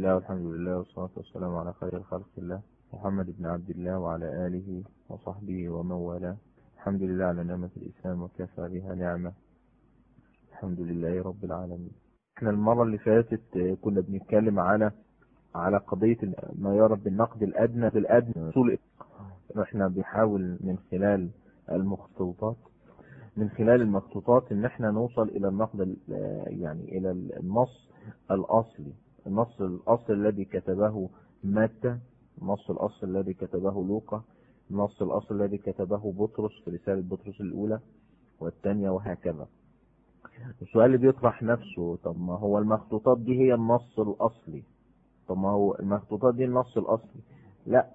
الله والحمد لله والصلاة والسلام على خير خلق الله محمد بن عبد الله وعلى آله وصحبه ومن والاه الحمد لله على نعمة الإسلام وكفى بها نعمة الحمد لله رب العالمين احنا المرة اللي فاتت كنا بنتكلم على على قضية ما يرى بالنقد الأدنى بالأدنى طول احنا بنحاول من خلال المخطوطات من خلال المخطوطات ان احنا نوصل الى النقد يعني الى النص الاصلي النص الاصلي الذي كتبه متى النص الاصلي الذي كتبه لوقا النص الاصلي الذي كتبه بطرس في رسالة بطرس الاولى والثانية وهكذا السؤال اللي بيطرح نفسه طب ما هو المخطوطات دي هي النص الاصلي طب ما هو المخطوطات دي النص الاصلي لا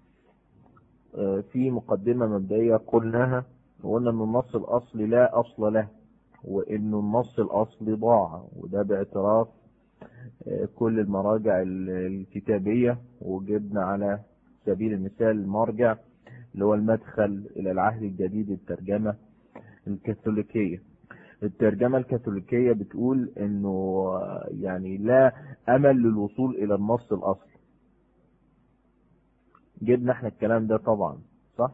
في مقدمة مبدئية قلناها وقلنا ان النص الاصلي لا اصل له وانه النص الاصلي ضاع وده باعتراف كل المراجع الكتابية وجبنا على سبيل المثال المرجع اللي هو المدخل الى العهد الجديد الترجمة الكاثوليكية الترجمة الكاثوليكية بتقول انه يعني لا امل للوصول الى النص الاصلي جبنا احنا الكلام ده طبعا صح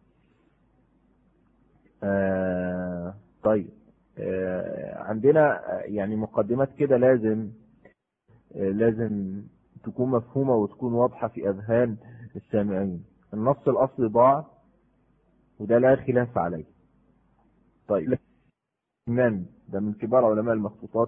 آه طيب آه عندنا يعني مقدمات كده لازم آه لازم تكون مفهومة وتكون واضحة في اذهان السامعين النص الاصلي ضاع وده لا خلاف عليه طيب من ده من كبار علماء المخطوطات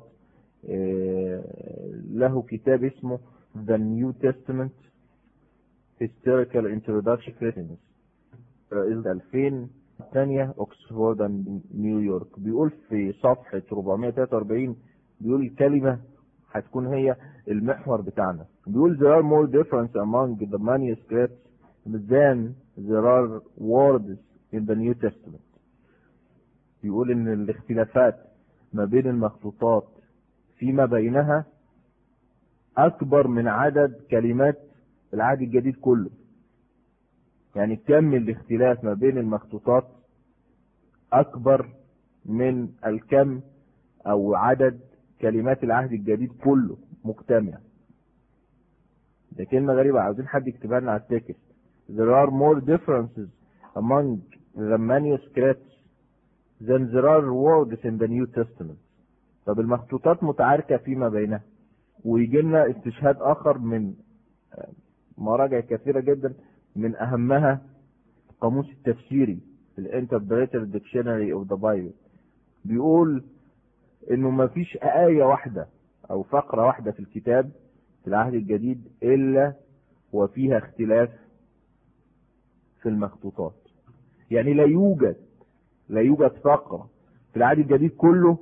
له كتاب اسمه The New Testament Historical Introduction Christians 2000 الثانية اوكسفورد نيويورك بيقول في صفحة 443 بيقول الكلمة هتكون هي المحور بتاعنا بيقول there are more difference among the manuscripts than there are words in the New Testament بيقول ان الاختلافات ما بين المخطوطات فيما بينها اكبر من عدد كلمات العهد الجديد كله يعني كم الاختلاف ما بين المخطوطات اكبر من الكم او عدد كلمات العهد الجديد كله مجتمع ده كلمة غريبة عاوزين حد يكتبها لنا على التكست there are more differences among the manuscripts than there are words in the New Testament طب المخطوطات متعاركة فيما بينها ويجي لنا استشهاد اخر من مراجع كثيرة جدا من اهمها القاموس التفسيري الانتربريتر ديكشنري اوف ذا بايبل بيقول انه ما فيش آية واحدة او فقرة واحدة في الكتاب في العهد الجديد الا وفيها اختلاف في المخطوطات يعني لا يوجد لا يوجد فقرة في العهد الجديد كله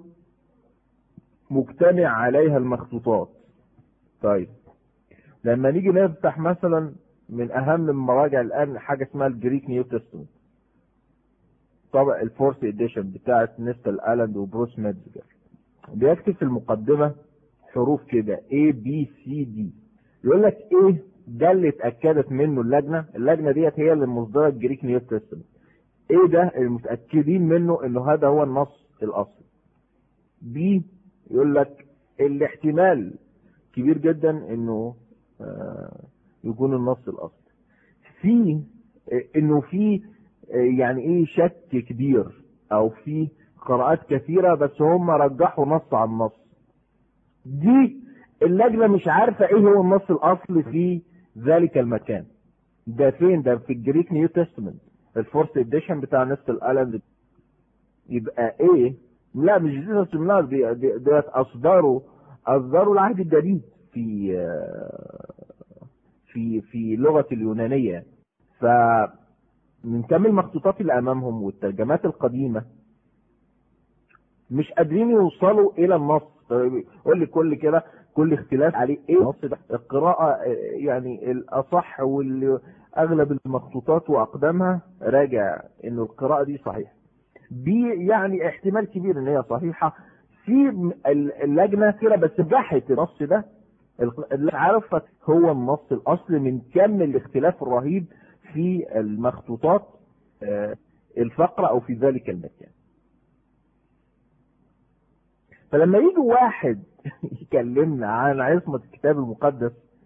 مجتمع عليها المخطوطات طيب لما نيجي نفتح مثلا من اهم المراجع الان حاجة اسمها الجريك نيو تستمنت طبع الفورس اديشن بتاعت نيستل الاند وبروس ميدزجر بيكتب في المقدمة حروف كده A B C D يقول لك ايه ده اللي اتأكدت منه اللجنة اللجنة ديت هي اللي مصدرة الجريك نيو تستمنت ايه ده المتأكدين منه انه هذا هو النص الاصلي بي يقول لك الاحتمال كبير جدا انه آه يكون النص الاصلي في انه في يعني ايه شك كبير او في قراءات كثيرة بس هم رجحوا نص عن نص دي اللجنة مش عارفة ايه هو النص الاصلي في ذلك المكان ده فين ده في الجريك نيو تستمنت الفورس اديشن بتاع نفس الالم يبقى ايه لا مش جيسوس سيمينار دي ديت اصدروا اصدروا العهد الجديد في في في لغة اليونانية ف من كم المخطوطات اللي امامهم والترجمات القديمة مش قادرين يوصلوا الى النص قول لي كل كده كل اختلاف عليه ايه النص ده القراءة يعني الاصح واللي اغلب المخطوطات واقدامها راجع انه القراءة دي صحيحة دي يعني احتمال كبير ان هي صحيحة في اللجنة كده بس بحث النص ده اللي عرفت هو النص الاصلي من كم الاختلاف الرهيب في المخطوطات الفقرة او في ذلك المكان فلما يجي واحد يكلمنا عن عصمة الكتاب المقدس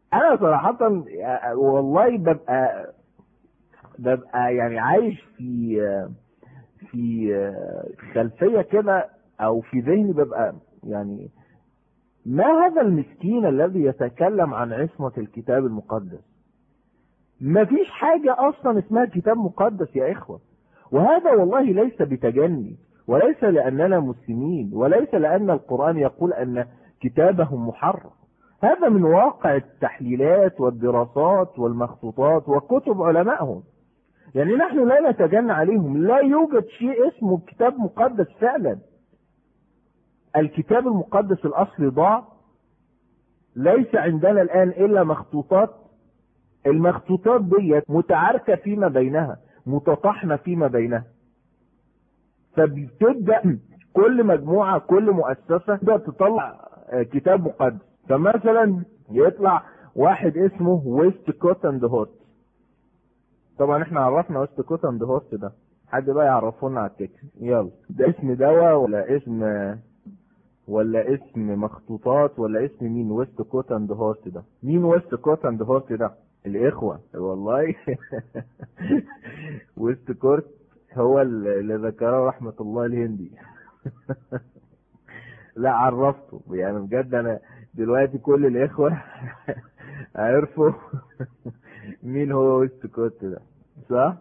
انا صراحة آه، والله ببقى ببقى يعني عايش في في خلفية كده او في ذهني ببقى يعني ما هذا المسكين الذي يتكلم عن عصمة الكتاب المقدس ما فيش حاجة اصلا اسمها كتاب مقدس يا اخوة وهذا والله ليس بتجني وليس لاننا مسلمين وليس لان القرآن يقول ان كتابهم محرف هذا من واقع التحليلات والدراسات والمخطوطات وكتب علمائهم يعني نحن لا نتجنى عليهم لا يوجد شيء اسمه كتاب مقدس فعلا الكتاب المقدس الاصلي ضاع ليس عندنا الان الا مخطوطات المخطوطات دي متعاركة فيما بينها متطحنة فيما بينها فبتبدأ كل مجموعة كل مؤسسة تبدأ تطلع كتاب مقدس فمثلا يطلع واحد اسمه ويست كوت اند هورت طبعا احنا عرفنا ويست كوت اند هورت ده حد بقى يعرفونا على التكست يلا ده اسم دواء ولا اسم ولا اسم مخطوطات ولا اسم مين ويست كوت اند هورت ده مين ويست كوت اند هورت ده الاخوة والله ويست كورت هو اللي ذكره رحمة الله الهندي لا عرفته يعني بجد انا دلوقتي كل الاخوة عرفوا مين هو ويست كوت ده صح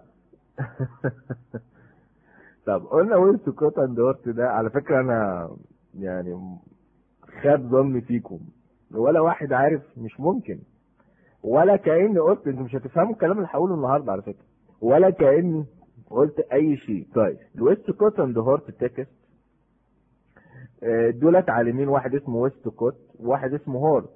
طب قلنا ويست كوت اند هورت ده على فكرة انا يعني خاب ظني فيكم ولا واحد عارف مش ممكن ولا كأني قلت انتوا مش هتفهموا الكلام اللي هقوله النهارده على فكرة ولا كأني قلت اي شيء طيب الويست كوت اند هورت تكست دولت عالمين واحد اسمه ويست كوت وواحد اسمه هورت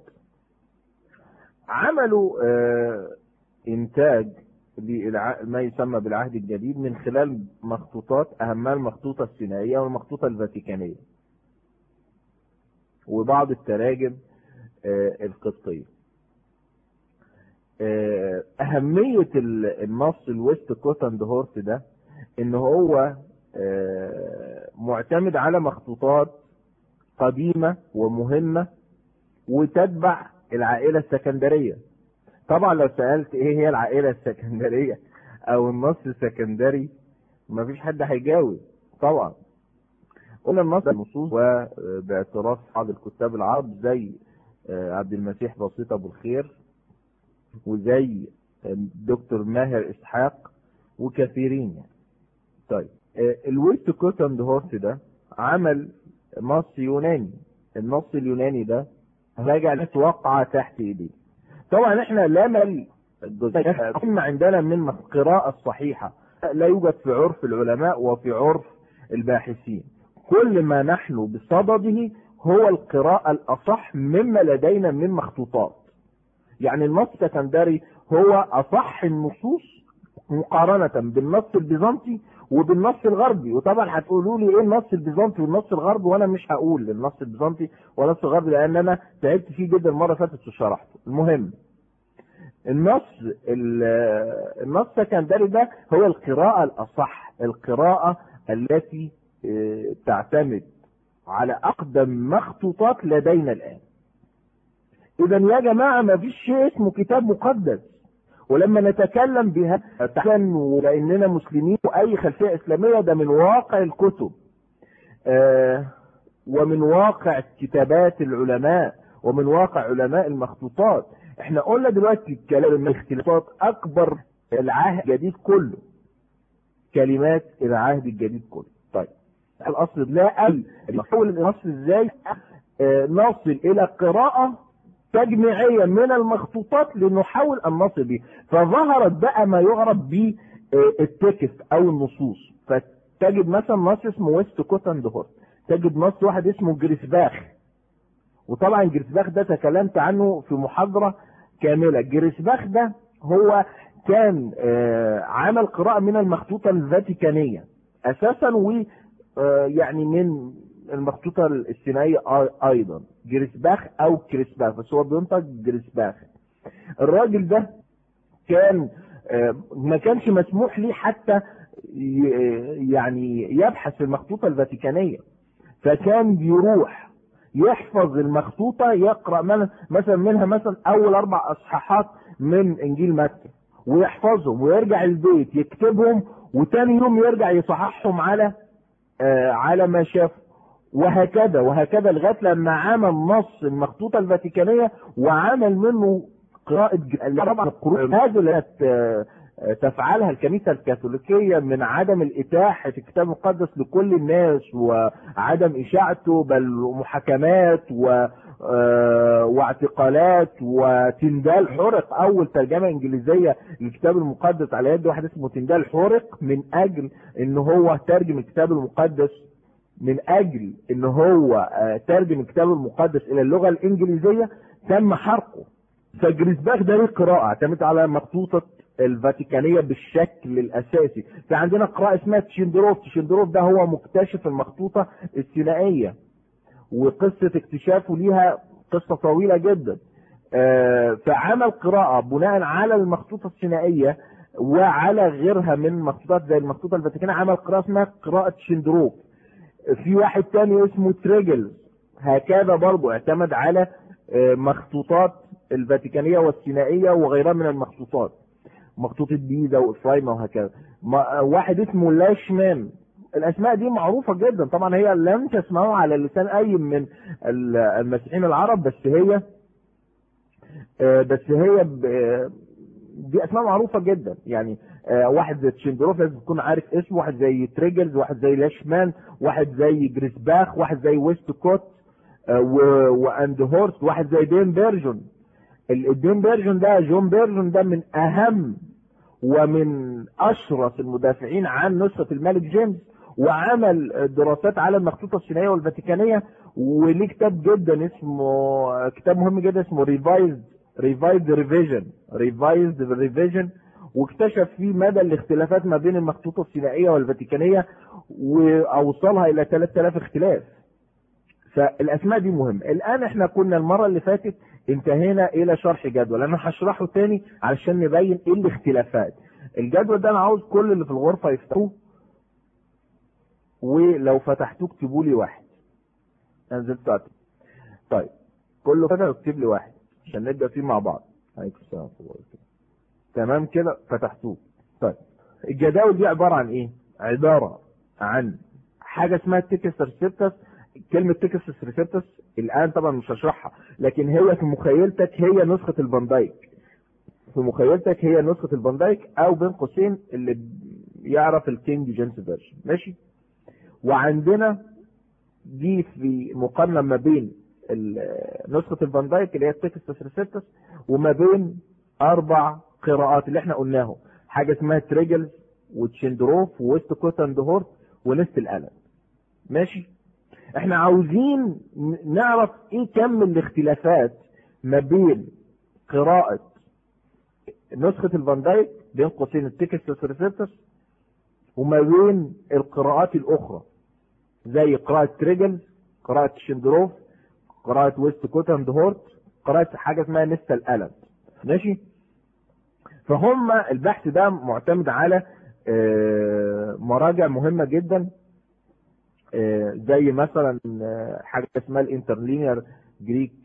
عملوا انتاج ما يسمى بالعهد الجديد من خلال مخطوطات اهمها المخطوطة السينائية والمخطوطة الفاتيكانية وبعض التراجم القبطية اهمية النص الويست كوت اند هورت ده ان هو معتمد على مخطوطات قديمة ومهمة وتتبع العائلة السكندرية طبعا لو سألت ايه هي العائلة السكندرية او النص السكندري مفيش حد هيجاوب طبعا قلنا النص النصوص وباعتراف بعض الكتاب العرب زي عبد المسيح بسيط ابو الخير وزي دكتور ماهر اسحاق وكثيرين يعني. طيب الويست كوت اند هورت ده عمل نص يوناني النص اليوناني ده راجع توقع تحت ايديه طبعا احنا لا مل ما عندنا من القراءة الصحيحة لا يوجد في عرف العلماء وفي عرف الباحثين كل ما نحن بصدده هو القراءة الأصح مما لدينا من مخطوطات يعني النص السكندري هو أصح النصوص مقارنة بالنص البيزنطي وبالنص الغربي وطبعا هتقولوا لي ايه النص البيزنطي والنص الغربي وانا مش هقول النص البيزنطي والنص الغربي لان انا تعبت فيه جدا المره فاتت وشرحته المهم النص النص السكندري ده هو القراءة الأصح القراءة التي تعتمد على أقدم مخطوطات لدينا الآن إذا يا جماعة ما فيش شيء اسمه كتاب مقدس ولما نتكلم بها لأننا مسلمين وأي خلفية إسلامية ده من واقع الكتب ومن واقع كتابات العلماء ومن واقع علماء المخطوطات احنا قلنا دلوقتي الكلام ان اختلافات اكبر العهد الجديد كله كلمات العهد الجديد كله طيب الاصل لا قال نحول النص ازاي اه نصل الى قراءة تجميعية من المخطوطات لنحاول ان نصل به فظهرت بقى ما يعرف ب التكست او النصوص فتجد مثلا نص اسمه ويست كوتن دهور تجد نص واحد اسمه جريسباخ وطبعا جريسباخ ده تكلمت عنه في محاضرة كاملة جريسباخ ده هو كان عمل قراءة من المخطوطة الفاتيكانية اساسا و يعني من المخطوطة السينائية ايضا جريسباخ او كريسباخ بس هو بينطق جريسباخ الراجل ده كان ما كانش مسموح ليه حتى يعني يبحث في المخطوطة الفاتيكانية فكان بيروح يحفظ المخطوطة يقرأ من- مثلا منها مثلا أول أربع أصحاحات من إنجيل متى ويحفظهم ويرجع البيت يكتبهم وتاني يوم يرجع يصححهم على آه على ما شاف وهكذا وهكذا لغايه لما عمل نص المخطوطه الفاتيكانيه وعمل منه قراءه ج- طبعا القرون هذه اللي كانت، آه، آه، تفعلها الكنيسه الكاثوليكيه من عدم الاتاحه في الكتاب المقدس لكل الناس وعدم اشاعته بل محاكمات و آه، واعتقالات وتندال حرق اول ترجمه انجليزيه للكتاب المقدس على يد واحد اسمه تندال حرق من اجل ان هو ترجم الكتاب المقدس من اجل ان هو آه، ترجم الكتاب المقدس الى اللغه الانجليزيه تم حرقه فجريسباخ ده ليه قراءه اعتمد على مخطوطه الفاتيكانيه بالشكل الاساسي في عندنا قراءه اسمها تشندروف تشندروف ده هو مكتشف المخطوطه السينائيه وقصه اكتشافه ليها قصه طويله جدا آه، فعمل قراءه بناء على المخطوطه السينائيه وعلى غيرها من مخطوطات زي المخطوطه الفاتيكانيه عمل قراءه اسمها قراءه شندروف في واحد تاني اسمه تريجلز هكذا برضو اعتمد على آه، مخطوطات الفاتيكانية والسينائية وغيرها من المخطوطات مخطوطة بيزا وإفرايما وهكذا ما- آه، واحد اسمه لاشمان الأسماء دي معروفة جدا طبعا هي لم تسمعوا على لسان أي من ال- المسيحيين العرب بس هي آه، بس هي ب- آه، دي اسماء معروفه جدا يعني آه، واحد زي تشندروف لازم تكون عارف اسمه واحد زي تريجلز واحد زي لاشمان واحد زي جريسباخ واحد زي ويست كوت آه، و- واند هورست واحد زي دين بيرجون ال- الدين بيرجون ده جون بيرجون ده من اهم ومن اشرس المدافعين عن نسخه الملك جيمس وعمل دراسات على المخطوطه الصينيه والفاتيكانيه وليه كتاب جدا اسمه كتاب مهم جدا اسمه ريفايزد ريفايزد ريفيجن ريفايزد ريفيجن واكتشف فيه مدى الاختلافات ما بين المخطوطه السينائيه والفاتيكانيه واوصلها الى 3000 اختلاف فالاسماء دي مهمه الان احنا كنا المره اللي فاتت انتهينا الى شرح جدول انا هشرحه تاني علشان نبين ايه الاختلافات الجدول ده انا عاوز كل اللي في الغرفه يفتحوه ولو فتحتوه اكتبوا لي واحد انا نزلت أكتب. طيب كله فتح اكتب لي واحد عشان نبدا فيه مع بعض عليكم السلام ورحمة الله وبركاته. تمام كده فتحتوه طيب الجداول دي عباره عن ايه عباره عن حاجه اسمها تيكس ريسبتس كلمه تيكس ريسبتس الان طبعا مش هشرحها لكن هي في مخيلتك هي نسخه الباندايك في مخيلتك هي نسخه الباندايك او بين قوسين اللي يعرف الكينج جيمس فيرجن ماشي وعندنا دي في مقارنه ما بين ال- نسخه الفاندايك اللي هي التكستس ريسبتس وما بين اربع قراءات اللي احنا قلناهم حاجه اسمها تريجلز وتشندروف وويست كوت اند هورت ونست الالم ماشي احنا عاوزين ن- نعرف ايه كم الاختلافات ما بين قراءة نسخة الفاندايك بين قوسين التكستس ريسبتس وما بين القراءات الاخرى زي قراءة تريجلز قراءة شندروف قراءة ويست كوت اند هورت قراءة حاجة اسمها نستا الألم ماشي فهم البحث ده معتمد على آه، مراجع مهمة جدا آه، زي مثلا آه، حاجة اسمها الانترلينير جريك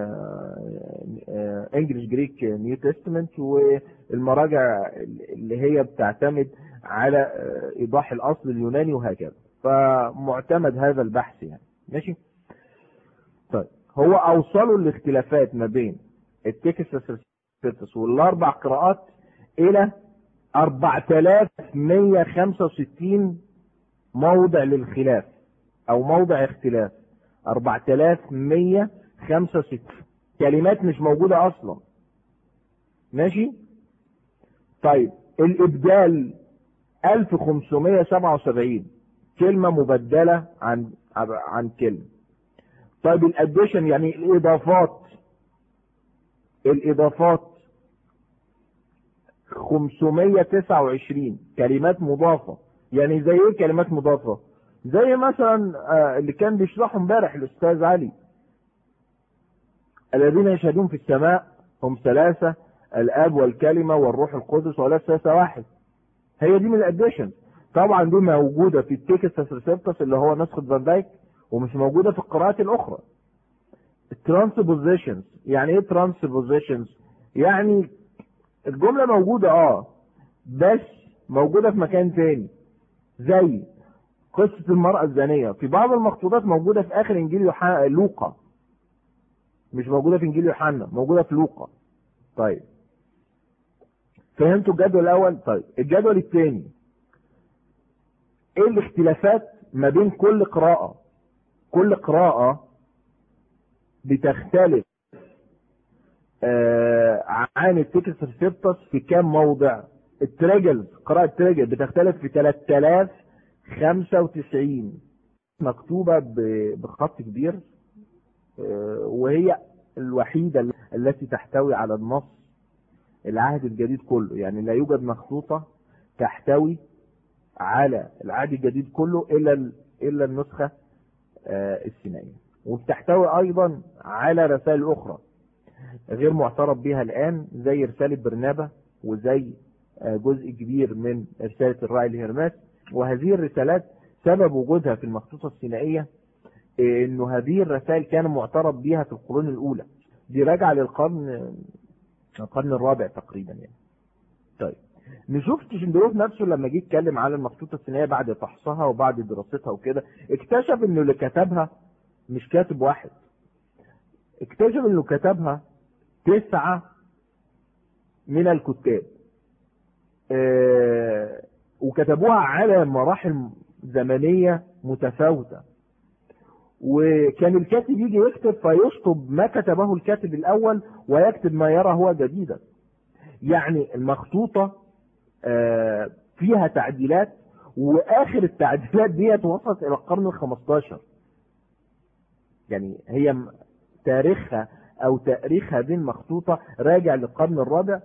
انجلش جريك نيو تestament والمراجع اللي هي بتعتمد على آه، ايضاح الاصل اليوناني وهكذا فمعتمد هذا البحث يعني ماشي طيب هو اوصلوا الاختلافات ما بين التكساس ريسبتس والاربع قراءات الى 4165 موضع للخلاف او موضع اختلاف 4165 كلمات مش موجودة اصلا ماشي طيب الابدال 1577 كلمة مبدلة عن عن كلمة طيب الاديشن يعني الاضافات الاضافات 529 كلمات مضافة يعني زي ايه كلمات مضافة زي مثلا آه، اللي كان بيشرحه امبارح الاستاذ علي الذين يشهدون في السماء هم ثلاثة الاب والكلمة والروح القدس ولا ثلاثة واحد هي دي من الاديشن طبعا دي موجودة في التكستس ريسبتس اللي هو نسخة فان دايك ومش موجودة في القراءات الاخرى transpositions يعني ايه transpositions يعني الجملة موجودة اه بس موجودة في مكان تاني زي قصة المرأة الزانية في بعض المخطوطات موجودة في آخر إنجيل يوحنا لوقا مش موجودة في إنجيل يوحنا موجودة في لوقا طيب فهمتوا الجدول الأول طيب الجدول الثاني ايه الاختلافات ما بين كل قراءة كل قراءة بتختلف آه عن التكس ريسبتس في كام موضع التريجلز قراءة تريجل بتختلف في 3095 مكتوبة بخط كبير آه وهي الوحيدة التي تحتوي على النص العهد الجديد كله يعني لا يوجد مخطوطة تحتوي على العهد الجديد كله الا الا النسخه السينائيه وبتحتوي ايضا على رسائل اخرى غير معترف بها الان زي رساله برنابا وزي جزء كبير من رساله الراعي لهرماس وهذه الرسالات سبب وجودها في المخطوطه السينائيه انه هذه الرسائل كان معترف بها في القرون الاولى دي راجعه للقرن القرن الرابع تقريبا يعني طيب نشوف تشندروف نفسه لما جه يتكلم على المخطوطه السينائيه بعد فحصها وبعد دراستها وكده اكتشف انه اللي كتبها مش كاتب واحد اكتشف انه كتبها تسعة من الكتاب اه وكتبوها على مراحل زمنية متفاوتة وكان الكاتب يجي يكتب فيشطب ما كتبه الكاتب الأول ويكتب ما يرى هو جديدا يعني المخطوطة فيها تعديلات واخر التعديلات ديت وصلت الى القرن الخمستاشر يعني هي تاريخها او تاريخ هذه المخطوطة راجع للقرن الرابع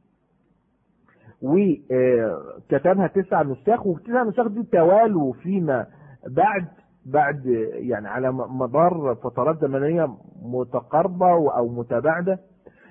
وكتبها تسع نساخ والتسع نساخ دي توالوا فيما بعد بعد يعني على مدار فترات زمنية متقاربة او متباعدة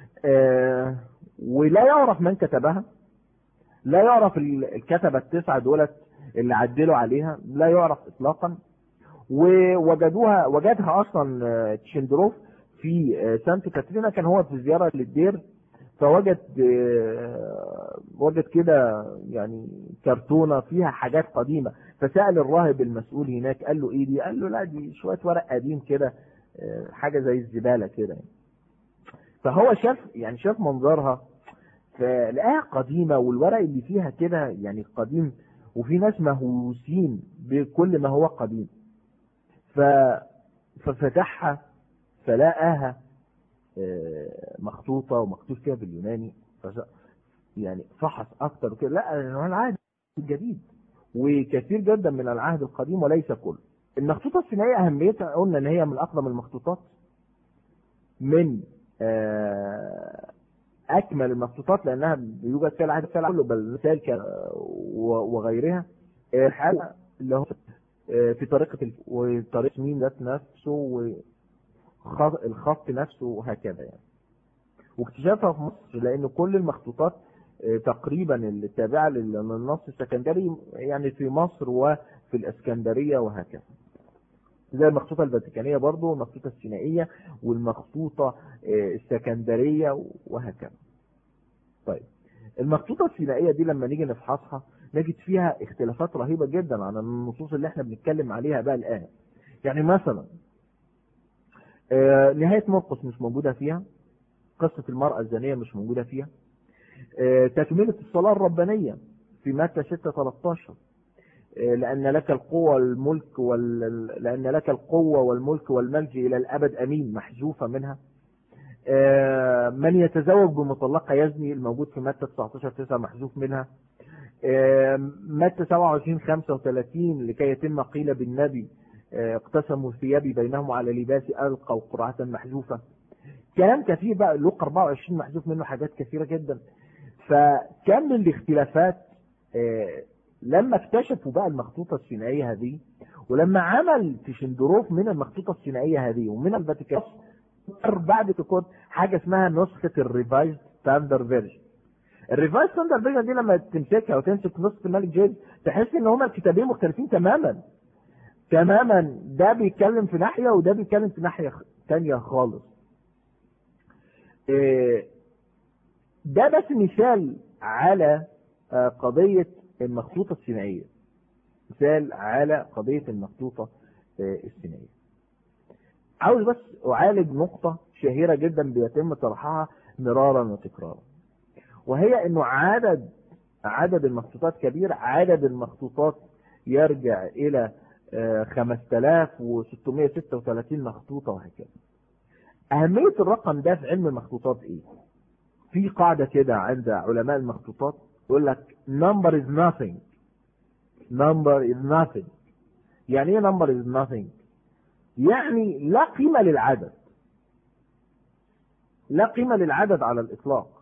ولا يعرف من كتبها لا يعرف الكتبة التسعة دولت اللي عدلوا عليها لا يعرف اطلاقا ووجدوها وجدها اصلا تشندروف في سانت كاترينا كان هو في زيارة للدير فوجد وجد كده يعني كرتونة فيها حاجات قديمة فسأل الراهب المسؤول هناك قال له ايه دي قال له لا دي شوية ورق قديم كده حاجة زي الزبالة كده فهو شاف يعني شاف منظرها فلقاها قديمة والورق اللي فيها كده يعني قديم وفي ناس مهووسين بكل ما هو قديم ف... ففتحها فلقاها مخطوطة ومكتوب فيها باليوناني فش... يعني فحص اكتر وكده لا هو العهد الجديد وكثير جدا من العهد القديم وليس كله المخطوطة السينائية اهميتها قلنا ان هي من اقدم المخطوطات من اكمل المخطوطات لانها بيوجد فيها العهد فيها كله بل رسائل وغيرها حاجه اللي هو في طريقه وطريقه مين ذات نفسه والخط نفسه وهكذا يعني واكتشافها في مصر لان كل المخطوطات تقريبا التابعه للنص السكندري يعني في مصر وفي الاسكندريه وهكذا زي المخطوطة الفاتيكانية برضو والمخطوطة السينائية والمخطوطة السكندرية وهكذا طيب المخطوطة السينائية دي لما نيجي نفحصها نجد فيها اختلافات رهيبة جدا عن النصوص اللي احنا بنتكلم عليها بقى الآن يعني مثلا نهاية مرقس مش موجودة فيها قصة المرأة الزانية مش موجودة فيها تكملة الصلاة الربانية في متى 6 13 لأن لك القوة والملك وال... لأن لك القوة والملك والملجئ إلى الأبد أمين محذوفة منها من يتزوج بمطلقة يزني الموجود في متى 19 9 محذوف منها متى 27 35 لكي يتم قيل بالنبي اقتسموا ثيابي بينهم على لباسي ألقوا قرعة محذوفة كلام كثير بقى لوقا 24 محذوف منه حاجات كثيرة جدا فكم من الاختلافات لما اكتشفوا بقى المخطوطة السينائية هذه ولما عمل تشندروف من المخطوطة السينائية هذه ومن الفاتيكان بعد تكون حاجة اسمها نسخة الريفايز ستاندر فيرجن الريفايز ستاندر فيرجن دي لما تمسكها وتمسك نسخة الملك جيد تحس ان هما الكتابين مختلفين تماما تماما ده بيتكلم في ناحية وده بيتكلم في ناحية تانية خالص آه، ده بس مثال على آه، قضية المخطوطة السينائية مثال على قضية المخطوطة آه، السينائية عاوز بس أعالج نقطة شهيرة جدا بيتم طرحها مرارا وتكرارا وهي انه عدد عدد المخطوطات كبير عدد المخطوطات يرجع الى 5636 مخطوطة وهكذا اهمية الرقم ده في علم المخطوطات ايه في قاعدة كده عند علماء المخطوطات يقول لك number is nothing number is nothing يعني ايه number is nothing يعني لا قيمة للعدد لا قيمة للعدد على الإطلاق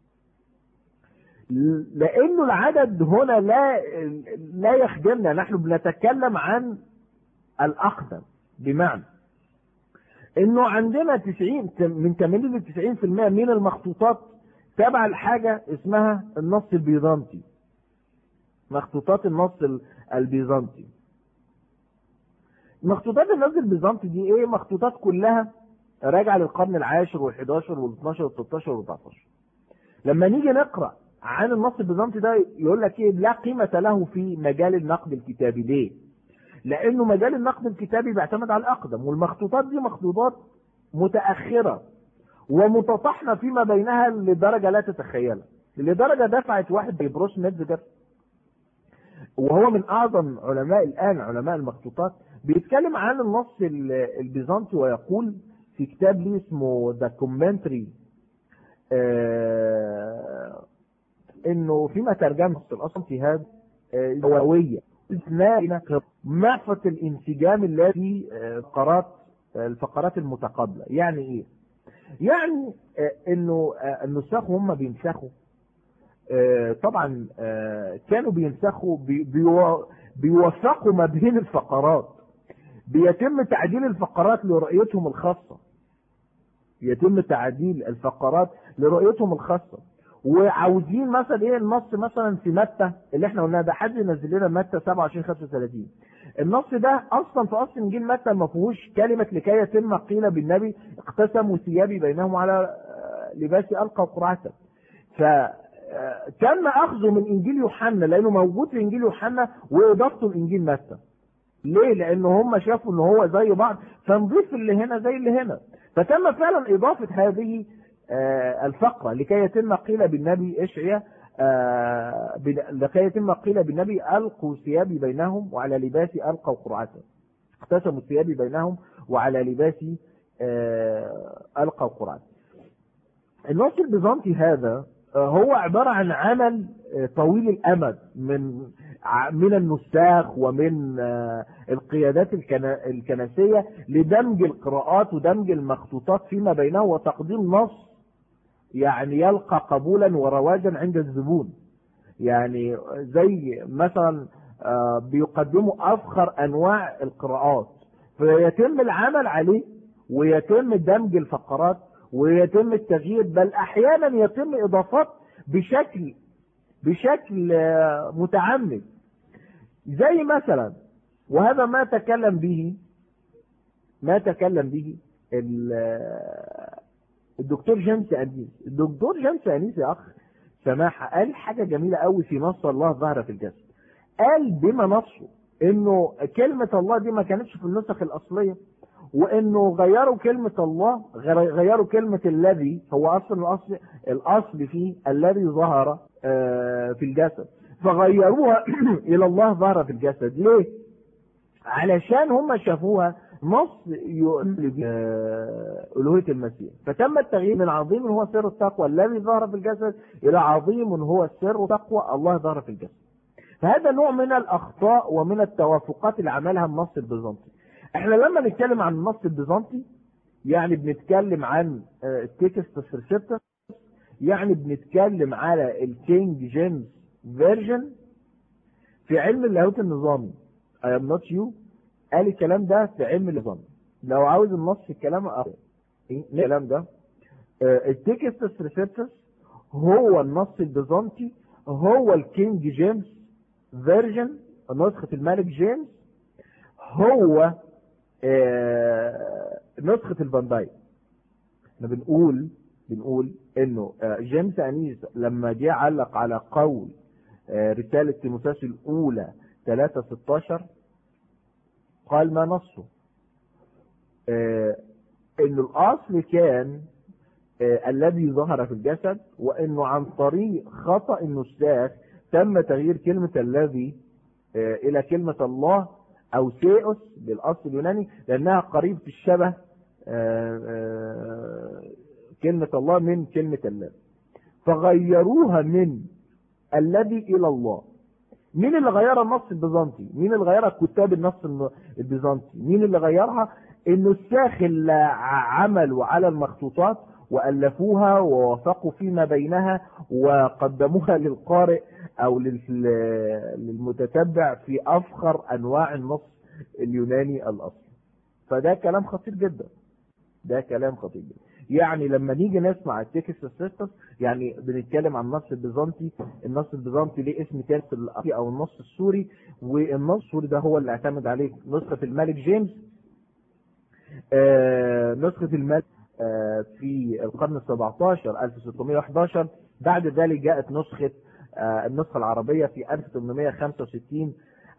لأنه العدد هنا لا لا يخدمنا نحن بنتكلم عن الأقدم بمعنى انه عندنا 90 من 80 ل 90% من المخطوطات تبع الحاجة اسمها النص البيزنطي مخطوطات النص البيزنطي مخطوطات النص البيزنطي دي ايه مخطوطات كلها راجعة للقرن العاشر وال11 وال12 وال13 وال14 لما نيجي نقرأ عن النص البيزنطي ده يقول لك ايه لا قيمة له في مجال النقد الكتابي ليه لانه مجال النقد الكتابي بيعتمد على الاقدم والمخطوطات دي مخطوطات متأخرة ومتطحنة فيما بينها لدرجة لا تتخيلها لدرجة دفعت واحد زي بروس ميدزجر وهو من اعظم علماء الان علماء المخطوطات بيتكلم عن النص البيزنطي ويقول في كتاب ليه اسمه ذا كومنتري آه انه فيما ترجم الاصل في هذا هوية معفة الانسجام الذي فقرات الفقرات المتقابلة يعني ايه يعني انه النساخ هم بينسخوا طبعا كانوا بينسخوا بيوثقوا ما بين الفقرات بيتم تعديل الفقرات لرؤيتهم الخاصة يتم تعديل الفقرات لرؤيتهم الخاصة وعاوزين مثلا ايه النص مثلا في متى اللي احنا قلناه ده حد ينزل لنا متى 27 35 النص ده اصلا في اصل انجيل متى ما فيهوش كلمه لكي يتم قيل بالنبي اقتسموا ثيابي بينهم على لباس القى قرعه فتم اخذه من انجيل يوحنا لانه موجود في انجيل يوحنا واضافته لانجيل متى ليه لان هم شافوا ان هو زي بعض فنضيف اللي هنا زي اللي هنا فتم فعلا اضافه هذه الفقرة لكي يتم قيل بالنبي اشعيا لكي يتم قيل بالنبي ألقوا ثيابي بينهم وعلى لباسي ألقوا قرعته اقتسموا ثيابي بينهم وعلى لباسي ألقوا قرعته النص البيزنطي هذا هو عبارة عن عمل طويل الأمد من من النساخ ومن القيادات الكنسية لدمج القراءات ودمج المخطوطات فيما بينه وتقديم نص يعني يلقى قبولا ورواجا عند الزبون يعني زي مثلا بيقدموا افخر انواع القراءات فيتم العمل عليه ويتم دمج الفقرات ويتم التغيير بل احيانا يتم اضافات بشكل بشكل متعمد زي مثلا وهذا ما تكلم به ما تكلم به الدكتور جيمس انيس الدكتور جيمس انيس يا اخ سماحة قال حاجة جميلة قوي في نص الله ظهر في الجسد قال بما نصه انه كلمة الله دي ما كانتش في النسخ الاصلية وانه غيروا كلمة الله غيروا كلمة الذي هو اصلا الاصل الاصل فيه الذي ظهر في الجسد فغيروها الى الله ظهر في الجسد ليه علشان هم شافوها نص ألوهية المسيح فتم التغيير من عظيم هو سر التقوى الذي ظهر في الجسد إلى عظيم هو سر تقوى الله ظهر في الجسد فهذا نوع من الأخطاء ومن التوافقات اللي عملها النص البيزنطي احنا لما نتكلم عن النص البيزنطي يعني بنتكلم عن التكست سيرسيبتس يعني بنتكلم على الكينج جيمس فيرجن في علم اللاهوت النظامي I am not you قال الكلام ده في علم النظام لو عاوز النص الكلام أقول الكلام ده التكست ريسبتس هو النص البيزنطي هو الكينج جيمس فيرجن نسخة الملك جيمس هو آه، نسخة البانداي احنا بنقول بنقول انه آه، جيمس انيس لما جه علق على قول آه، رسالة تيموثاوس الاولى 3 16 قال ما نصه آه، انه الاصل كان آه، الذي ظهر في الجسد وانه عن طريق خطأ النساخ تم تغيير كلمة الذي آه، الى كلمة الله او سيئوس بالاصل اليوناني لانها قريبة الشبه آه، آه، كلمة الله من كلمة الله فغيروها من الذي الى الله مين اللي غيرها النص البيزنطي مين اللي غيرها كتاب النص الم- البيزنطي مين اللي غيرها النساخ اللي ع- عملوا على المخطوطات والفوها ووافقوا فيما بينها وقدموها للقارئ او لل- للمتتبع في افخر انواع النص اليوناني الاصلي فده كلام خطير جدا ده كلام خطير جدا يعني لما نيجي نسمع التكست سيستم يعني بنتكلم عن النص البيزنطي النص البيزنطي ليه اسم تاني الأصلي او النص السوري والنص السوري ده هو اللي اعتمد عليه نسخة الملك جيمس آه نسخة الملك آه في القرن ال 17 1611 بعد ذلك جاءت نسخة آه النسخة العربية في 1865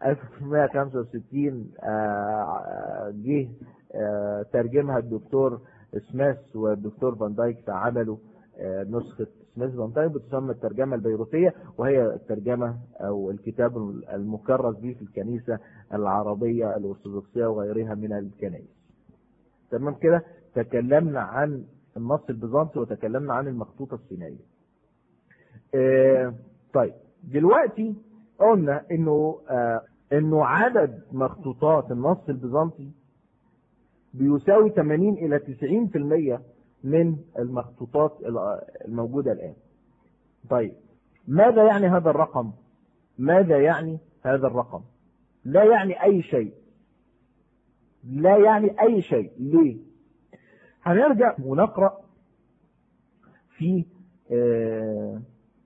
1865 آه، جه آه، ترجمها الدكتور سميث والدكتور فان دايك فعملوا آه، نسخة سميث فان دايك بتسمى الترجمة البيروتية وهي الترجمة أو الكتاب المكرس به في الكنيسة العربية الأرثوذكسية وغيرها من الكنائس تمام كده تكلمنا عن النص البيزنطي وتكلمنا عن المخطوطة السينائية آه، طيب دلوقتي قلنا انه آه، انه عدد مخطوطات النص البيزنطي بيساوي 80 الى 90% من المخطوطات الموجودة الان طيب ماذا يعني هذا الرقم ماذا يعني هذا الرقم لا يعني اي شيء لا يعني اي شيء ليه هنرجع ونقرأ في آه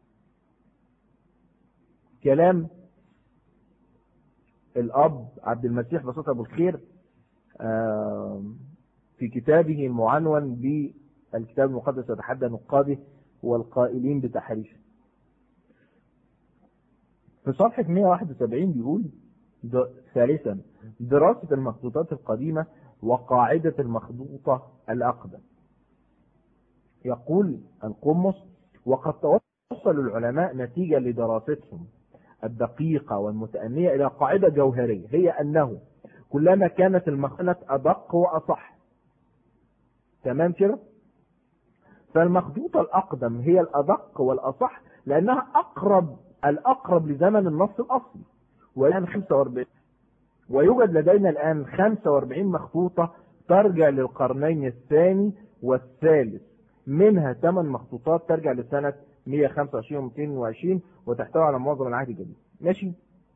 كلام الأب عبد المسيح بسيط أبو الخير آه في كتابه المعنون بالكتاب المقدس يتحدى نقاده والقائلين بتحريفه في صفحة 171 بيقول ثالثا دراسة المخطوطات القديمة وقاعدة المخطوطة الأقدم يقول القمص وقد توصل العلماء نتيجة لدراستهم الدقيقة والمتأنية إلى قاعدة جوهرية هي أنه كلما كانت المخنة أدق وأصح تمام كده فالمخطوطة الأقدم هي الأدق والأصح لأنها أقرب الأقرب لزمن النص الأصلي والآن 45 ويوجد لدينا الآن 45 مخطوطة ترجع للقرنين الثاني والثالث منها 8 مخطوطات ترجع لسنة 125 و 220 وتحتوي على معظم العهد الجديد ماشي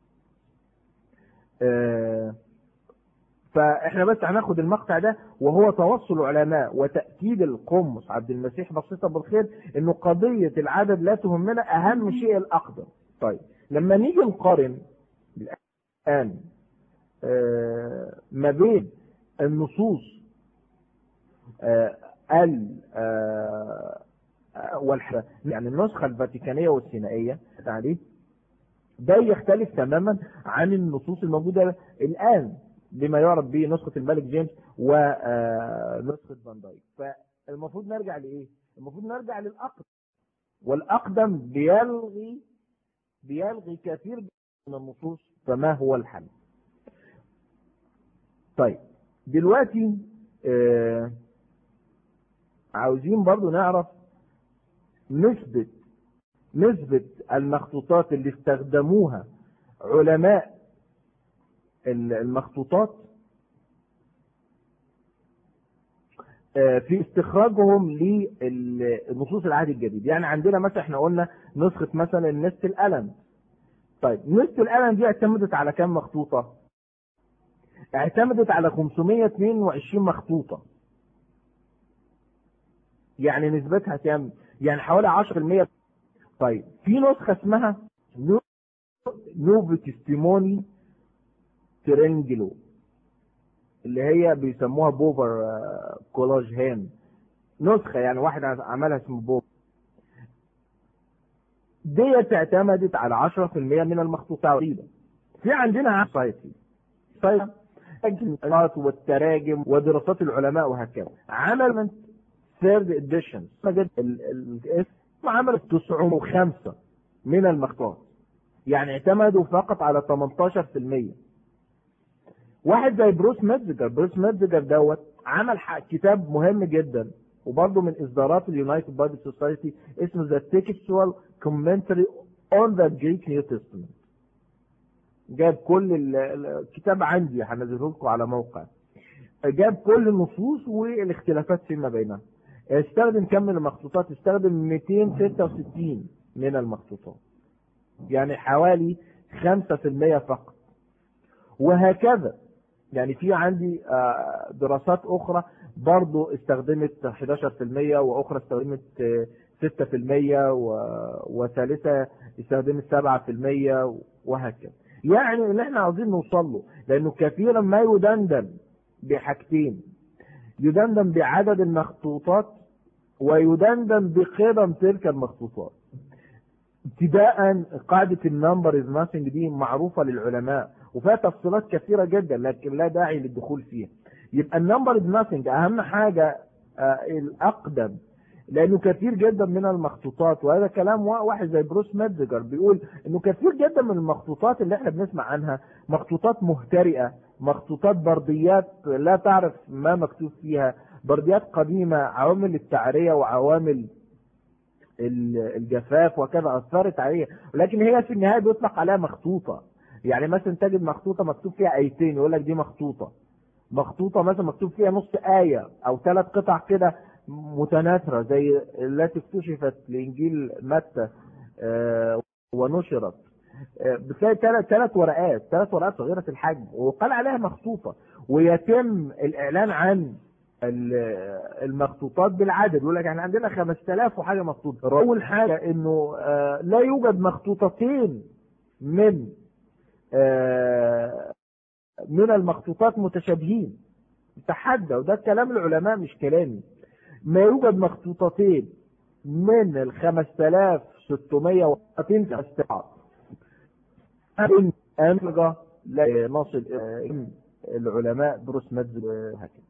آه فاحنا بس هناخد المقطع ده وهو توصل العلماء وتأكيد القمص عبد المسيح بسيطة بالخير انه قضية العدد لا تهمنا اهم شيء الاقدم طيب لما نيجي نقارن الان آه ما بين النصوص آه ال والحرة يعني النسخة الفاتيكانية والسينائية عليه ده يختلف تماما عن النصوص الموجودة الآن بما يعرف به نسخة الملك جيمس ونسخة فان دايك فالمفروض نرجع لإيه؟ المفروض نرجع للأقدم والأقدم بيلغي بيلغي كثير من النصوص فما هو الحل طيب دلوقتي آه عاوزين برضو نعرف نسبة نسبة المخطوطات اللي استخدموها علماء المخطوطات في استخراجهم لنصوص العهد الجديد يعني عندنا مثلا احنا قلنا نسخة مثلا نست الألم طيب نست الألم دي اعتمدت على كام مخطوطة اعتمدت على 522 مخطوطة يعني نسبتها كام يعني حوالي 10% طيب في نسخة اسمها نوفو تستيموني ترنجلو اللي هي بيسموها بوفر كولاج هان نسخة يعني واحد عملها اسمه بوفر ديت اعتمدت على 10% من المخطوطات في عندنا سايتي سايتي والتراجم ودراسات العلماء وهكذا عمل من ثيرد اديشن الاسم عمل 905 من المخطوطات يعني اعتمدوا فقط على 18% واحد زي بروس ميدزجر بروس ميدزجر دوت عمل كتاب مهم جدا وبرضه من اصدارات اليونايتد بادي سوسايتي اسمه ذا تكستوال كومنتري اون ذا جريك نيو تستمنت جاب كل الكتاب عندي هنزله لكم على موقع جاب كل النصوص والاختلافات فيما بينها استخدم كم من المخطوطات استخدم 266 من المخطوطات يعني حوالي 5% فقط وهكذا يعني في عندي دراسات اخرى برضو استخدمت 11% واخرى استخدمت 6% وثالثة استخدمت 7% وهكذا يعني اللي احنا عاوزين نوصل له لانه كثيرا ما يدندن بحاجتين يدندن بعدد المخطوطات ويدندن بقدم تلك المخطوطات ابتداء قاعدة النمبر از ناثينج دي معروفة للعلماء وفيها تفصيلات كثيرة جدا لكن لا داعي للدخول فيها يبقى النمبر از ناثينج اهم حاجة آه الاقدم لانه كثير جدا من المخطوطات وهذا كلام واحد زي بروس ميدزجر بيقول انه كثير جدا من المخطوطات اللي احنا بنسمع عنها مخطوطات مهترئة مخطوطات برديات لا تعرف ما مكتوب فيها برديات قديمة عوامل التعرية وعوامل الجفاف وكذا اثرت عليها ولكن هي في النهايه بيطلق عليها مخطوطه يعني مثلا تجد مخطوطه مكتوب فيها ايتين يقول لك دي مخطوطه مخطوطه مثلا مكتوب فيها نص ايه او ثلاث قطع كده متناثره زي التي اكتشفت لانجيل متى ونشرت بتلاقي ثلاث ثلاث ورقات ثلاث ورقات صغيره الحجم وقال عليها مخطوطه ويتم الاعلان عن المخطوطات بالعدد يقول لك احنا عندنا 5000 وحاجه مخطوطه اول حاجه انه لا يوجد مخطوطتين من من المخطوطات متشابهين تحدى وده كلام العلماء مش كلامي ما يوجد مخطوطتين من ال 5600 استعاد أنجا لا نصل العلماء دروس مجد وهكذا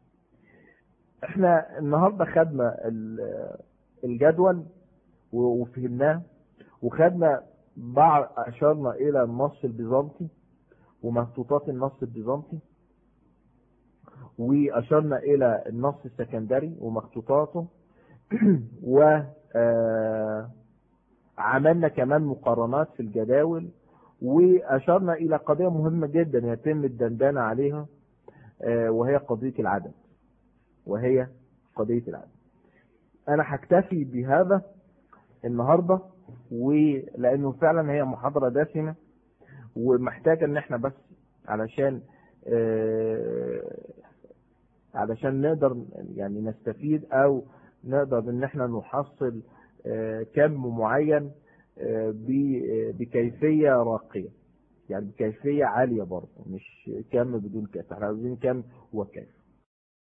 احنا النهاردة خدنا الجدول وفهمناه وخدنا بعض اشرنا الى النص البيزنطي ومخطوطات النص البيزنطي واشرنا الى النص السكندري ومخطوطاته و عملنا كمان مقارنات في الجداول واشرنا الى قضية مهمة جدا يتم الدندنة عليها وهي قضية العدد وهي قضية العدد انا هكتفي بهذا النهاردة ولانه فعلا هي محاضرة دسمة ومحتاجة ان احنا بس علشان علشان نقدر يعني نستفيد او نقدر ان احنا نحصل كم معين بكيفية راقية يعني بكيفية عالية برضه مش كم بدون كيف احنا عاوزين كم وكيف